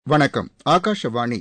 வணக்கம் ஆகாஷவாணி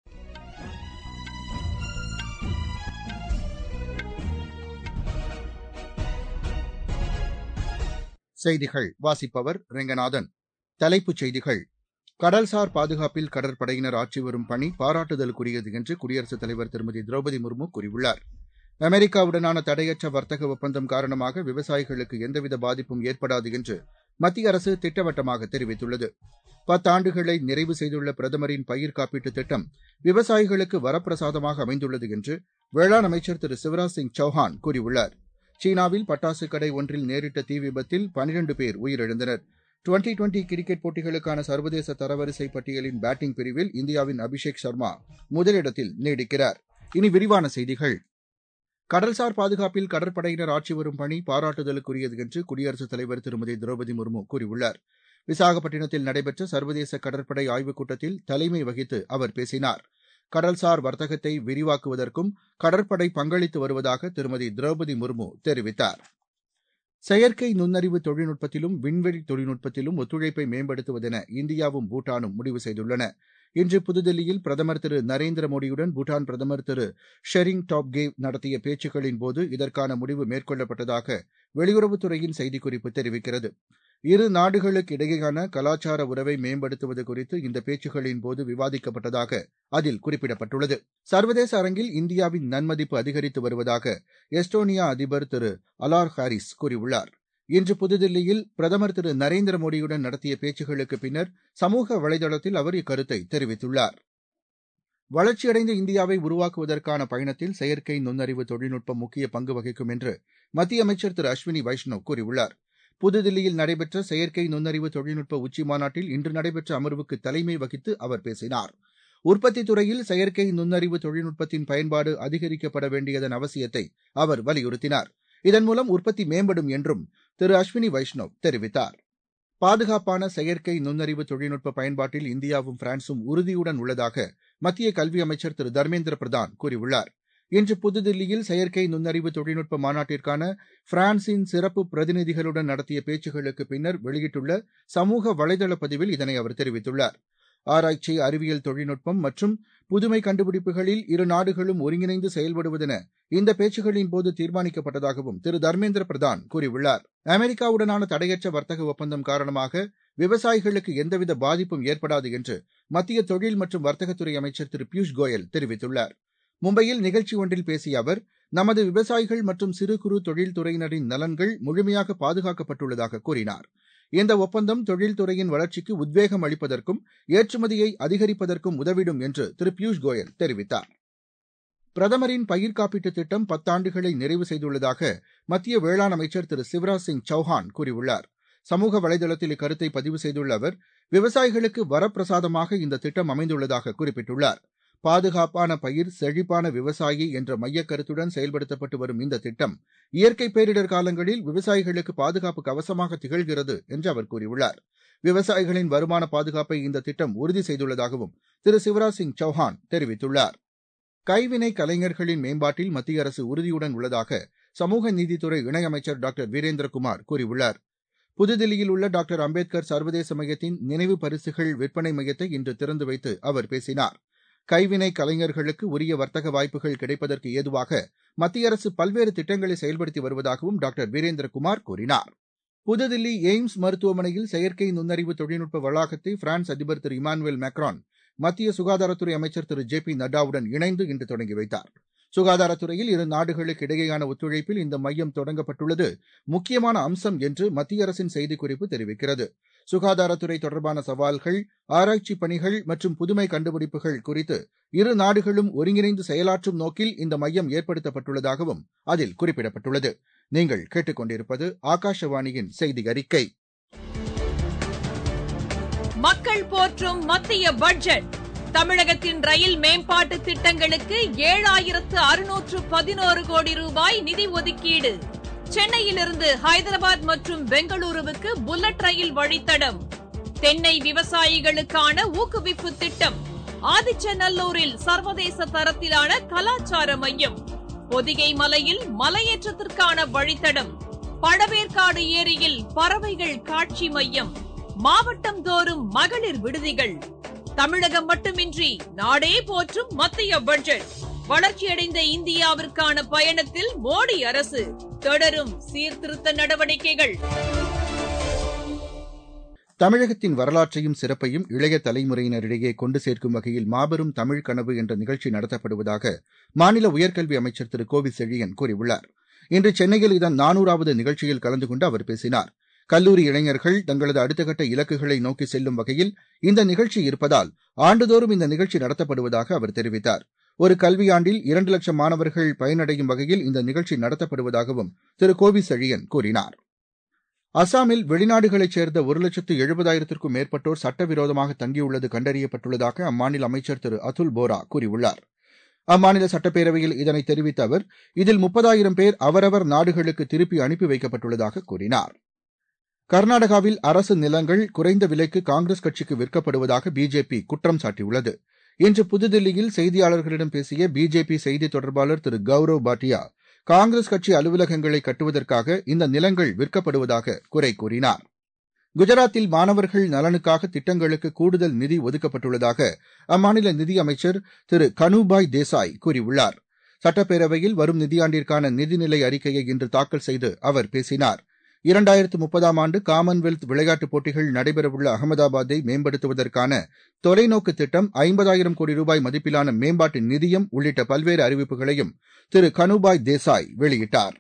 செய்திகள் வாசிப்பவர் ரெங்கநாதன் தலைப்புச் செய்திகள் கடல்சார் பாதுகாப்பில் கடற்படையினர் ஆற்றி வரும் பணி பாராட்டுதலுக்குரியது என்று குடியரசுத் தலைவர் திருமதி திரௌபதி முர்மு கூறியுள்ளார் அமெரிக்காவுடனான தடையற்ற வர்த்தக ஒப்பந்தம் காரணமாக விவசாயிகளுக்கு எந்தவித பாதிப்பும் ஏற்படாது என்று மத்திய அரசு திட்டவட்டமாக தெரிவித்துள்ளது பத்தாண்டுகளை நிறைவு செய்துள்ள பிரதமரின் பயிர் காப்பீட்டுத் திட்டம் விவசாயிகளுக்கு வரப்பிரசாதமாக அமைந்துள்ளது என்று வேளாண் அமைச்சர் திரு சிவராஜ் சிங் சௌஹான் கூறியுள்ளார் சீனாவில் பட்டாசு கடை ஒன்றில் நேரிட்ட தீ விபத்தில் பனிரண்டு பேர் உயிரிழந்தனர் டுவெண்டி டுவெண்டி கிரிக்கெட் போட்டிகளுக்கான சர்வதேச தரவரிசை பட்டியலின் பேட்டிங் பிரிவில் இந்தியாவின் அபிஷேக் சர்மா முதலிடத்தில் நீடிக்கிறார் இனி விரிவான செய்திகள் கடல்சார் பாதுகாப்பில் கடற்படையினர் ஆற்றி வரும் பணி பாராட்டுதலுக்குரியது என்று குடியரசுத் தலைவர் திருமதி திரௌபதி முர்மு கூறியுள்ளார் விசாகப்பட்டினத்தில் நடைபெற்ற சர்வதேச கடற்படை ஆய்வுக் கூட்டத்தில் தலைமை வகித்து அவர் பேசினார் கடல்சார் வர்த்தகத்தை விரிவாக்குவதற்கும் கடற்படை பங்களித்து வருவதாக திருமதி திரௌபதி முர்மு தெரிவித்தார் செயற்கை நுண்ணறிவு தொழில்நுட்பத்திலும் விண்வெளி தொழில்நுட்பத்திலும் ஒத்துழைப்பை மேம்படுத்துவதென இந்தியாவும் பூட்டானும் முடிவு செய்துள்ளன இன்று புதுதில்லியில் பிரதமர் திரு நரேந்திர மோடியுடன் பூட்டான் பிரதமர் திரு ஷெரிங் டாப்கே நடத்திய பேச்சுக்களின் போது இதற்கான முடிவு மேற்கொள்ளப்பட்டதாக வெளியுறவுத்துறையின் செய்திக்குறிப்பு தெரிவிக்கிறது இரு நாடுகளுக்கு இடையேயான கலாச்சார உறவை மேம்படுத்துவது குறித்து இந்த பேச்சுக்களின் போது விவாதிக்கப்பட்டதாக அதில் குறிப்பிடப்பட்டுள்ளது சர்வதேச அரங்கில் இந்தியாவின் நன்மதிப்பு அதிகரித்து வருவதாக எஸ்டோனியா அதிபர் திரு அலார் ஹாரிஸ் கூறியுள்ளார் இன்று புதுதில்லியில் பிரதமர் திரு நரேந்திர மோடியுடன் நடத்திய பேச்சுக்களுக்கு பின்னர் சமூக வலைதளத்தில் அவர் இக்கருத்தை தெரிவித்துள்ளார் வளர்ச்சியடைந்த இந்தியாவை உருவாக்குவதற்கான பயணத்தில் செயற்கை நுண்ணறிவு தொழில்நுட்பம் முக்கிய பங்கு வகிக்கும் என்று மத்திய அமைச்சர் திரு அஸ்வினி வைஷ்ணவ் கூறியுள்ளார் புதுதில்லியில் நடைபெற்ற செயற்கை நுண்ணறிவு தொழில்நுட்ப உச்சி மாநாட்டில் இன்று நடைபெற்ற அமர்வுக்கு தலைமை வகித்து அவர் பேசினார் உற்பத்தித் துறையில் செயற்கை நுண்ணறிவு தொழில்நுட்பத்தின் பயன்பாடு அதிகரிக்கப்பட வேண்டியதன் அவசியத்தை அவர் வலியுறுத்தினார் இதன் மூலம் உற்பத்தி மேம்படும் என்றும் திரு அஸ்வினி வைஷ்ணவ் தெரிவித்தார் பாதுகாப்பான செயற்கை நுண்ணறிவு தொழில்நுட்ப பயன்பாட்டில் இந்தியாவும் பிரான்சும் உறுதியுடன் உள்ளதாக மத்திய கல்வி அமைச்சர் திரு தர்மேந்திர பிரதான் கூறியுள்ளார் இன்று புதுதில்லியில் செயற்கை நுண்ணறிவு தொழில்நுட்ப மாநாட்டிற்கான பிரான்சின் சிறப்பு பிரதிநிதிகளுடன் நடத்திய பேச்சுக்களுக்கு பின்னர் வெளியிட்டுள்ள சமூக வலைதள பதிவில் இதனை அவர் தெரிவித்துள்ளார் ஆராய்ச்சி அறிவியல் தொழில்நுட்பம் மற்றும் புதுமை கண்டுபிடிப்புகளில் இரு நாடுகளும் ஒருங்கிணைந்து செயல்படுவதென இந்த பேச்சுக்களின் போது தீர்மானிக்கப்பட்டதாகவும் திரு தர்மேந்திர பிரதான் கூறியுள்ளார் அமெரிக்காவுடனான தடையற்ற வர்த்தக ஒப்பந்தம் காரணமாக விவசாயிகளுக்கு எந்தவித பாதிப்பும் ஏற்படாது என்று மத்திய தொழில் மற்றும் வர்த்தகத்துறை அமைச்சர் திரு பியூஷ் கோயல் தெரிவித்துள்ளார் மும்பையில் நிகழ்ச்சி ஒன்றில் பேசிய அவர் நமது விவசாயிகள் மற்றும் சிறு குறு தொழில்துறையினரின் நலன்கள் முழுமையாக பாதுகாக்கப்பட்டுள்ளதாக கூறினார் இந்த ஒப்பந்தம் தொழில்துறையின் வளர்ச்சிக்கு உத்வேகம் அளிப்பதற்கும் ஏற்றுமதியை அதிகரிப்பதற்கும் உதவிடும் என்று திரு பியூஷ் கோயல் தெரிவித்தார் பிரதமரின் பயிர் காப்பீட்டுத் திட்டம் பத்தாண்டுகளை நிறைவு செய்துள்ளதாக மத்திய வேளாண் அமைச்சர் திரு சிவராஜ் சிங் சௌஹான் கூறியுள்ளார் சமூக வலைதளத்தில் இக்கருத்தை பதிவு செய்துள்ள அவர் விவசாயிகளுக்கு வரப்பிரசாதமாக இந்த திட்டம் அமைந்துள்ளதாக குறிப்பிட்டுள்ளார் பாதுகாப்பான பயிர் செழிப்பான விவசாயி என்ற மையக் கருத்துடன் செயல்படுத்தப்பட்டு வரும் இந்த திட்டம் இயற்கை பேரிடர் காலங்களில் விவசாயிகளுக்கு பாதுகாப்பு கவசமாக திகழ்கிறது என்று அவர் கூறியுள்ளார் விவசாயிகளின் வருமான பாதுகாப்பை இந்த திட்டம் உறுதி செய்துள்ளதாகவும் திரு சிவராஜ் சிங் சௌஹான் தெரிவித்துள்ளார் கைவினை கலைஞர்களின் மேம்பாட்டில் மத்திய அரசு உறுதியுடன் உள்ளதாக சமூக நீதித்துறை இணையமைச்சர் டாக்டர் வீரேந்திரகுமார் கூறியுள்ளார் புதுதில்லியில் உள்ள டாக்டர் அம்பேத்கர் சர்வதேச மையத்தின் நினைவு பரிசுகள் விற்பனை மையத்தை இன்று திறந்து வைத்து அவர் பேசினார் கைவினை கலைஞர்களுக்கு உரிய வர்த்தக வாய்ப்புகள் கிடைப்பதற்கு ஏதுவாக மத்திய அரசு பல்வேறு திட்டங்களை செயல்படுத்தி வருவதாகவும் டாக்டர் வீரேந்திரகுமார் கூறினார் புதுதில்லி எய்ம்ஸ் மருத்துவமனையில் செயற்கை நுண்ணறிவு தொழில்நுட்ப வளாகத்தை பிரான்ஸ் அதிபர் திரு இமானுவேல் மேக்ரான் மத்திய சுகாதாரத்துறை அமைச்சர் திரு ஜே பி நட்டாவுடன் இணைந்து இன்று தொடங்கி வைத்தார் சுகாதாரத்துறையில் இரு நாடுகளுக்கு இடையேயான ஒத்துழைப்பில் இந்த மையம் தொடங்கப்பட்டுள்ளது முக்கியமான அம்சம் என்று மத்திய அரசின் செய்திக்குறிப்பு தெரிவிக்கிறது சுகாதாரத்துறை தொடர்பான சவால்கள் ஆராய்ச்சி பணிகள் மற்றும் புதுமை கண்டுபிடிப்புகள் குறித்து இரு நாடுகளும் ஒருங்கிணைந்து செயலாற்றும் நோக்கில் இந்த மையம் ஏற்படுத்தப்பட்டுள்ளதாகவும் அதில் குறிப்பிடப்பட்டுள்ளது நீங்கள் கேட்டுக்கொண்டிருப்பது ஆகாஷவாணியின் செய்தி அறிக்கை மக்கள் போற்றும் மத்திய பட்ஜெட் தமிழகத்தின் ரயில் மேம்பாட்டு திட்டங்களுக்கு ஏழாயிரத்து அறுநூற்று பதினோரு கோடி ரூபாய் நிதி ஒதுக்கீடு சென்னையிலிருந்து ஹைதராபாத் மற்றும் பெங்களூருவுக்கு புல்லட் ரயில் வழித்தடம் தென்னை விவசாயிகளுக்கான ஊக்குவிப்பு திட்டம் ஆதிச்சநல்லூரில் சர்வதேச தரத்திலான கலாச்சார மையம் பொதிகை மலையில் மலையேற்றத்திற்கான வழித்தடம் பழவேற்காடு ஏரியில் பறவைகள் காட்சி மையம் மாவட்டம் தோறும் மகளிர் விடுதிகள் தமிழகம் மட்டுமின்றி நாடே போற்றும் மத்திய பட்ஜெட் வளர்ச்சியடைந்த இந்தியாவிற்கான பயணத்தில் மோடி அரசு தொடரும் சீர்திருத்த நடவடிக்கைகள் தமிழகத்தின் வரலாற்றையும் சிறப்பையும் இளைய தலைமுறையினரிடையே கொண்டு சேர்க்கும் வகையில் மாபெரும் தமிழ் கனவு என்ற நிகழ்ச்சி நடத்தப்படுவதாக மாநில உயர்கல்வி அமைச்சர் திரு கோவி செழியன் கூறியுள்ளார் இன்று சென்னையில் இதன் நானூறாவது நிகழ்ச்சியில் கலந்து கொண்டு அவர் பேசினார் கல்லூரி இளைஞர்கள் தங்களது அடுத்தகட்ட இலக்குகளை நோக்கி செல்லும் வகையில் இந்த நிகழ்ச்சி இருப்பதால் ஆண்டுதோறும் இந்த நிகழ்ச்சி நடத்தப்படுவதாக அவர் தெரிவித்தார் ஒரு கல்வியாண்டில் இரண்டு லட்சம் மாணவர்கள் பயனடையும் வகையில் இந்த நிகழ்ச்சி நடத்தப்படுவதாகவும் திரு கோவி செழியன் கூறினார் அசாமில் வெளிநாடுகளைச் சேர்ந்த ஒரு லட்சத்து எழுபதாயிரத்திற்கும் மேற்பட்டோர் சட்டவிரோதமாக தங்கியுள்ளது கண்டறியப்பட்டுள்ளதாக அம்மாநில அமைச்சர் திரு அதுல் போரா கூறியுள்ளார் அம்மாநில சட்டப்பேரவையில் இதனை தெரிவித்த அவர் இதில் முப்பதாயிரம் பேர் அவரவர் நாடுகளுக்கு திருப்பி அனுப்பி வைக்கப்பட்டுள்ளதாக கூறினார் கர்நாடகாவில் அரசு நிலங்கள் குறைந்த விலைக்கு காங்கிரஸ் கட்சிக்கு விற்கப்படுவதாக பிஜேபி குற்றம் சாட்டியுள்ளது இன்று புதுதில்லியில் செய்தியாளர்களிடம் பேசிய பிஜேபி செய்தி தொடர்பாளர் திரு கௌரவ் பாட்டியா காங்கிரஸ் கட்சி அலுவலகங்களை கட்டுவதற்காக இந்த நிலங்கள் விற்கப்படுவதாக குறை கூறினார் குஜராத்தில் மாணவர்கள் நலனுக்காக திட்டங்களுக்கு கூடுதல் நிதி ஒதுக்கப்பட்டுள்ளதாக அம்மாநில நிதியமைச்சர் திரு கனுபாய் தேசாய் கூறியுள்ளார் சட்டப்பேரவையில் வரும் நிதியாண்டிற்கான நிதிநிலை அறிக்கையை இன்று தாக்கல் செய்து அவர் பேசினார் இரண்டாயிரத்து முப்பதாம் ஆண்டு காமன்வெல்த் விளையாட்டுப் போட்டிகள் நடைபெறவுள்ள அகமதாபாத்தை மேம்படுத்துவதற்கான தொலைநோக்கு திட்டம் ஐம்பதாயிரம் கோடி ரூபாய் மதிப்பிலான மேம்பாட்டு நிதியம் உள்ளிட்ட பல்வேறு அறிவிப்புகளையும் திரு கனுபாய் தேசாய் வெளியிட்டார்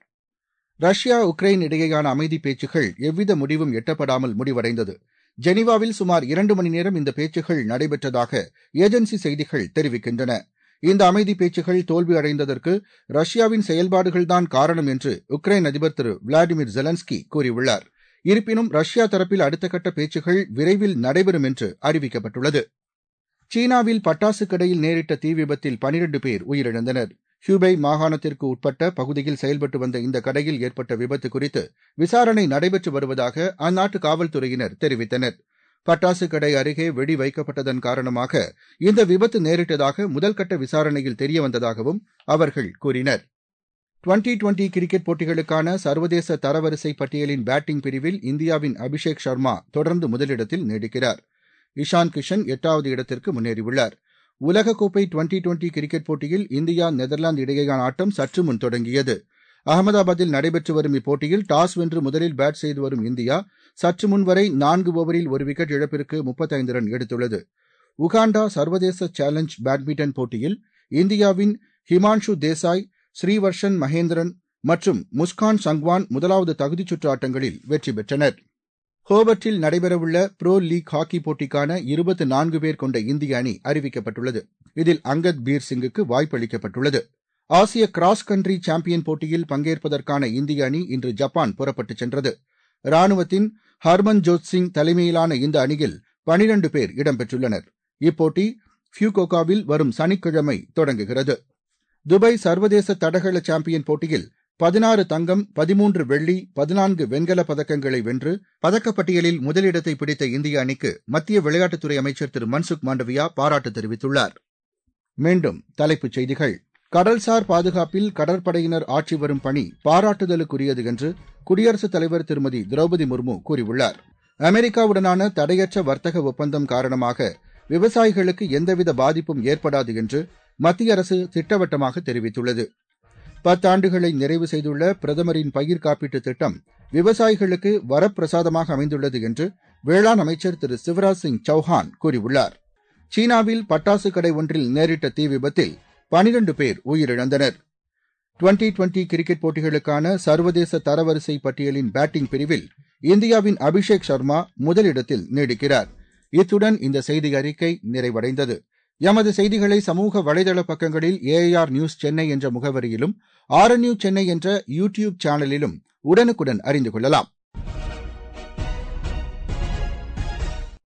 ரஷ்யா உக்ரைன் இடையேயான அமைதி பேச்சுக்கள் எவ்வித முடிவும் எட்டப்படாமல் முடிவடைந்தது ஜெனீவாவில் சுமார் இரண்டு மணி நேரம் இந்த பேச்சுக்கள் நடைபெற்றதாக ஏஜென்சி செய்திகள் தெரிவிக்கின்றன இந்த அமைதி பேச்சுக்கள் தோல்வியடைந்ததற்கு ரஷ்யாவின் செயல்பாடுகள்தான் காரணம் என்று உக்ரைன் அதிபர் திரு விளாடிமிர் ஜெலன்ஸ்கி கூறியுள்ளார் இருப்பினும் ரஷ்யா தரப்பில் அடுத்த கட்ட பேச்சுக்கள் விரைவில் நடைபெறும் என்று அறிவிக்கப்பட்டுள்ளது சீனாவில் பட்டாசு கடையில் நேரிட்ட தீ விபத்தில் பனிரண்டு பேர் உயிரிழந்தனர் ஹியூபை மாகாணத்திற்கு உட்பட்ட பகுதியில் செயல்பட்டு வந்த இந்த கடையில் ஏற்பட்ட விபத்து குறித்து விசாரணை நடைபெற்று வருவதாக அந்நாட்டு காவல்துறையினர் தெரிவித்தனர் பட்டாசு கடை அருகே வெடி வைக்கப்பட்டதன் காரணமாக இந்த விபத்து நேரிட்டதாக முதல்கட்ட விசாரணையில் தெரியவந்ததாகவும் அவர்கள் கூறினர் டுவெண்டி டுவெண்டி கிரிக்கெட் போட்டிகளுக்கான சர்வதேச தரவரிசை பட்டியலின் பேட்டிங் பிரிவில் இந்தியாவின் அபிஷேக் சர்மா தொடர்ந்து முதலிடத்தில் நீடிக்கிறார் இஷான் கிஷன் எட்டாவது இடத்திற்கு முன்னேறியுள்ளார் உலகக்கோப்பை டுவெண்டி டுவெண்டி கிரிக்கெட் போட்டியில் இந்தியா நெதர்லாந்து இடையேயான ஆட்டம் சற்று முன் தொடங்கியது அகமதாபாத்தில் நடைபெற்று வரும் இப்போட்டியில் டாஸ் வென்று முதலில் பேட் செய்து வரும் இந்தியா சற்று முன் வரை நான்கு ஓவரில் ஒரு விக்கெட் இழப்பிற்கு முப்பத்தைந்து ரன் எடுத்துள்ளது உகாண்டா சர்வதேச சேலஞ்ச் பேட்மிண்டன் போட்டியில் இந்தியாவின் ஹிமான்ஷு தேசாய் ஸ்ரீவர்ஷன் மகேந்திரன் மற்றும் முஸ்கான் சங்வான் முதலாவது தகுதிச் சுற்று ஆட்டங்களில் வெற்றி பெற்றனர் ஹோபர்ட்டில் நடைபெறவுள்ள புரோ லீக் ஹாக்கி போட்டிக்கான இருபத்து நான்கு பேர் கொண்ட இந்திய அணி அறிவிக்கப்பட்டுள்ளது இதில் அங்கத் பீர் சிங்குக்கு வாய்ப்பளிக்கப்பட்டுள்ளது ஆசிய கிராஸ் கண்ட்ரி சாம்பியன் போட்டியில் பங்கேற்பதற்கான இந்திய அணி இன்று ஜப்பான் புறப்பட்டுச் சென்றது ராணுவத்தின் ஹர்மன்ஜோத் சிங் தலைமையிலான இந்த அணியில் பனிரண்டு பேர் இடம்பெற்றுள்ளனர் இப்போட்டி ஃபியூகோகாவில் வரும் சனிக்கிழமை தொடங்குகிறது துபாய் சர்வதேச தடகள சாம்பியன் போட்டியில் பதினாறு தங்கம் பதிமூன்று வெள்ளி பதினான்கு வெண்கலப் பதக்கங்களை வென்று பதக்கப்பட்டியலில் முதலிடத்தை பிடித்த இந்திய அணிக்கு மத்திய விளையாட்டுத்துறை அமைச்சர் திரு மன்சுக் மாண்டவியா பாராட்டு தெரிவித்துள்ளார் மீண்டும் தலைப்புச் செய்திகள் கடல்சார் பாதுகாப்பில் கடற்படையினர் ஆற்றி வரும் பணி பாராட்டுதலுக்குரியது என்று குடியரசுத் தலைவர் திருமதி திரௌபதி முர்மு கூறியுள்ளார் அமெரிக்காவுடனான தடையற்ற வர்த்தக ஒப்பந்தம் காரணமாக விவசாயிகளுக்கு எந்தவித பாதிப்பும் ஏற்படாது என்று மத்திய அரசு திட்டவட்டமாக தெரிவித்துள்ளது பத்தாண்டுகளை நிறைவு செய்துள்ள பிரதமரின் பயிர் காப்பீட்டு திட்டம் விவசாயிகளுக்கு வரப்பிரசாதமாக அமைந்துள்ளது என்று வேளாண் அமைச்சர் திரு சிவராஜ் சிங் சௌஹான் கூறியுள்ளார் சீனாவில் பட்டாசு கடை ஒன்றில் நேரிட்ட தீ விபத்தில் பனிரண்டு பேர் உயிரிழந்தனர் டுவெண்டி டுவெண்டி கிரிக்கெட் போட்டிகளுக்கான சர்வதேச தரவரிசை பட்டியலின் பேட்டிங் பிரிவில் இந்தியாவின் அபிஷேக் சர்மா முதலிடத்தில் நீடிக்கிறார் இத்துடன் இந்த செய்தி அறிக்கை நிறைவடைந்தது எமது செய்திகளை சமூக வலைதள பக்கங்களில் ஏஐஆர் நியூஸ் சென்னை என்ற முகவரியிலும் ஆர்என்யூ சென்னை என்ற யூ டியூப் சேனலிலும் உடனுக்குடன் அறிந்து கொள்ளலாம்